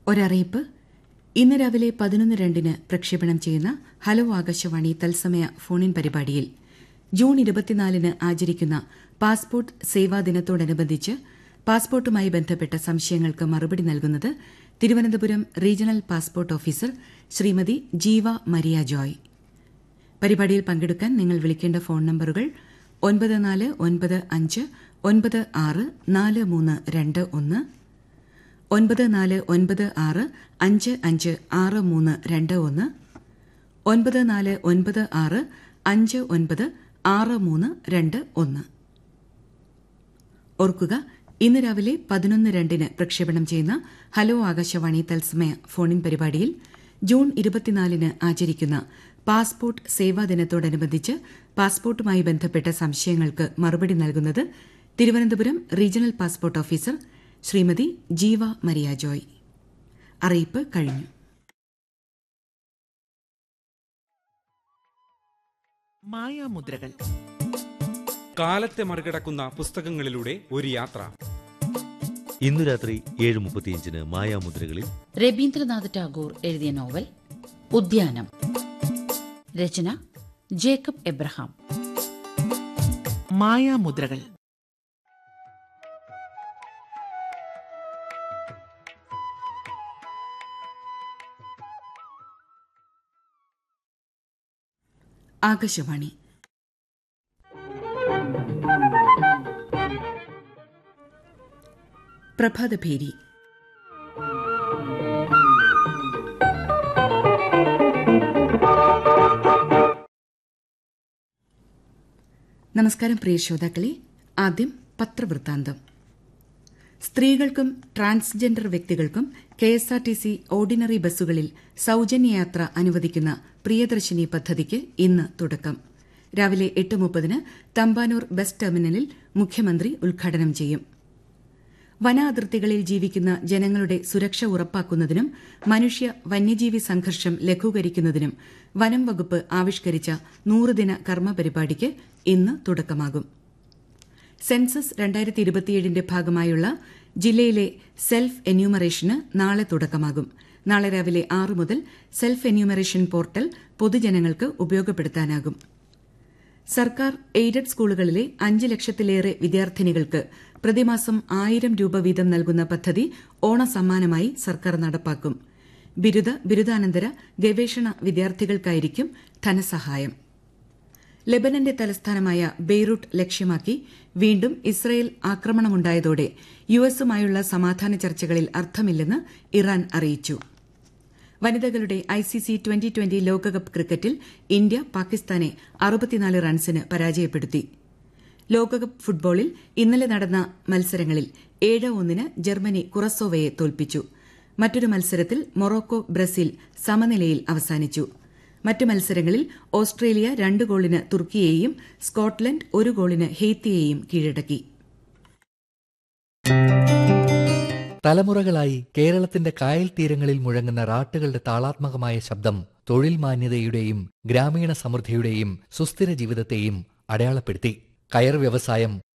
ഒരറിയിപ്പ് ഇന്ന് രാവിലെ പതിനൊന്ന് രണ്ടിന് പ്രക്ഷേപണം ചെയ്യുന്ന ഹലോ ആകാശവാണി തത്സമയ ഫോണിൻ പരിപാടിയിൽ ജൂൺ ഇരുപത്തിനാലിന് ആചരിക്കുന്ന പാസ്പോർട്ട് സേവാ ദിനത്തോടനുബന്ധിച്ച് പാസ്പോർട്ടുമായി ബന്ധപ്പെട്ട സംശയങ്ങൾക്ക് മറുപടി നൽകുന്നത് Thiruvananthapuram regional passport officer Shrimati Jeeva Maria Joy പരിപാടിയിൽ പങ്കെടുക്കാൻ നിങ്ങൾ വിളിക്കേണ്ട ഫോൺ നമ്പറുകൾ ഒൻപത് നാല് ഒൻപത് അഞ്ച് ഒൻപത് ആറ് നാല് മൂന്ന് രണ്ട് ഒന്ന് ഒൻപത് നാല് ഒൻപത് ആറ് അഞ്ച് അഞ്ച് ആറ് മൂന്ന് രണ്ട് ഒന്ന് ഒൻപത് നാല് ഒൻപത് ആറ് അഞ്ച് ഒൻപത് ആറ് മൂന്ന് രണ്ട് ഒന്ന് ഓർക്കുക ഇന്ന് രാവിലെ പതിനൊന്ന് രണ്ടിന് പ്രക്ഷേപണം ചെയ്യുന്ന ഹലോ ആകാശവാണി തത്സമയ ഫോണിൻ പരിപാടിയിൽ ജൂൺ ഇരുപത്തിനാലിന് ആചരിക്കുന്ന പാസ്പോർട്ട് സേവാ ദിനത്തോടനുബന്ധിച്ച് പാസ്പോർട്ടുമായി ബന്ധപ്പെട്ട സംശയങ്ങൾക്ക് മറുപടി നൽകുന്നത് Thiruvananthapuram regional passport officer Shrimati Jeeva Maria Joy അറിയിപ്പ് കഴിഞ്ഞു മായാമുദ്രകൾ കാലത്തെ മറികടക്കുന്ന പുസ്തകങ്ങളിലൂടെ ഒരു യാത്ര ഇന്നു രാത്രി ഏഴ് മുപ്പത്തിയഞ്ചിന് മായാമുദ്രകളിൽ രവീന്ദ്രനാഥ് ടാഗോർ എഴുതിയ നോവൽ ഉദ്യാനം രചന ജേക്കബ് എബ്രഹാം മായാമുദ്രകൾ ആകാശവാണി പ്രഭാതഭേരി നമസ്കാരം പ്രിയ ശ്രോതാക്കളെ ആദ്യം പത്രവൃത്താന്തം സ്ത്രീകൾക്കും ട്രാൻസ്ജെൻഡർ വ്യക്തികൾക്കും K S R T C ordinary ബസ്സുകളിൽ സൌജന്യയാത്ര അനുവദിക്കുന്ന പ്രിയദർശിനി പദ്ധതിക്ക് ഇന്ന് തുടക്കം രാവിലെ എട്ട് മുപ്പതിന് തമ്പാനൂർ ബസ് ടെർമിനലിൽ മുഖ്യമന്ത്രി ഉദ്ഘാടനം ചെയ്യും വനാതിർത്തികളിൽ ജീവിക്കുന്ന ജനങ്ങളുടെ സുരക്ഷ ഉറപ്പാക്കുന്നതിനും മനുഷ്യ വന്യജീവി സംഘർഷം ലഘൂകരിക്കുന്നതിനും വനം വകുപ്പ് ആവിഷ്കരിച്ച നൂറുദിന കർമ്മ പരിപാടിക്ക് ഇന്ന് തുടക്കമാകും സെൻസസ് രണ്ടായിരത്തി ഇരുപത്തിയേഴിന്റെ ഭാഗമായുള്ള ജില്ലയിലെ സെൽഫ് എന്യൂമറേഷന് നാളെ തുടക്കമാകും നാളെ രാവിലെ ആറ് മുതൽ സെൽഫ് എന്യൂമറേഷൻ പോർട്ടൽ പൊതുജനങ്ങൾക്ക് ഉപയോഗപ്പെടുത്താനാകും സർക്കാർ എയ്ഡഡ് സ്കൂളുകളിലെ അഞ്ച് ലക്ഷത്തിലേറെ വിദ്യാർത്ഥിനികൾക്ക് പ്രതിമാസം ആയിരം രൂപ വീതം നൽകുന്ന പദ്ധതി ഓണസമ്മാനമായി സർക്കാർ നടപ്പാക്കും ബിരുദ ബിരുദാനന്തര ഗവേഷണ വിദ്യാർത്ഥികൾക്കായിരിക്കും ധനസഹായം ലെബനന്റെ തലസ്ഥാനമായ ബെയ്റൂട്ട് ലക്ഷ്യമാക്കി വീണ്ടും ഇസ്രയേൽ ആക്രമണമുണ്ടായതോടെ യുഎസുമായുള്ള സമാധാന ചർച്ചകളിൽ അർത്ഥമില്ലെന്ന് ഇറാൻ അറിയിച്ചു വനിതകളുടെ ഐസിസി ട്വന്റി ട്വന്റി ലോകകപ്പ് ക്രിക്കറ്റിൽ ഇന്ത്യ പാകിസ്ഥാനെ അറുപത്തിനാല് റൺസിന് പരാജയപ്പെടുത്തി ലോകകപ്പ് ഫുട്ബോളിൽ ഇന്നലെ നടന്ന മത്സരങ്ങളിൽ ഏഴ് ഒന്നിന് ജർമ്മനി കുറസോവയെ തോൽപ്പിച്ചു മറ്റൊരു മത്സരത്തിൽ മൊറോക്കോ ബ്രസീൽ സമനിലയിൽ അവസാനിച്ചു മറ്റ് മത്സരങ്ങളിൽ ഓസ്ട്രേലിയ രണ്ട് ഗോളിന് തുർക്കിയെയും സ്കോട്ട്ലൻഡ് ഒരു ഗോളിന് ഹെയ്ത്തിയെയും കീഴടക്കി തലമുറകളായി കേരളത്തിന്റെ കായൽ തീരങ്ങളിൽ മുഴങ്ങുന്ന റാട്ടുകളുടെ താളാത്മകമായ ശബ്ദം തൊഴിൽ മാന്യതയുടെയും ഗ്രാമീണ സമൃദ്ധിയുടെയും സുസ്ഥിര ജീവിതത്തെയും അടയാളപ്പെടുത്തി കയർ വ്യവസായം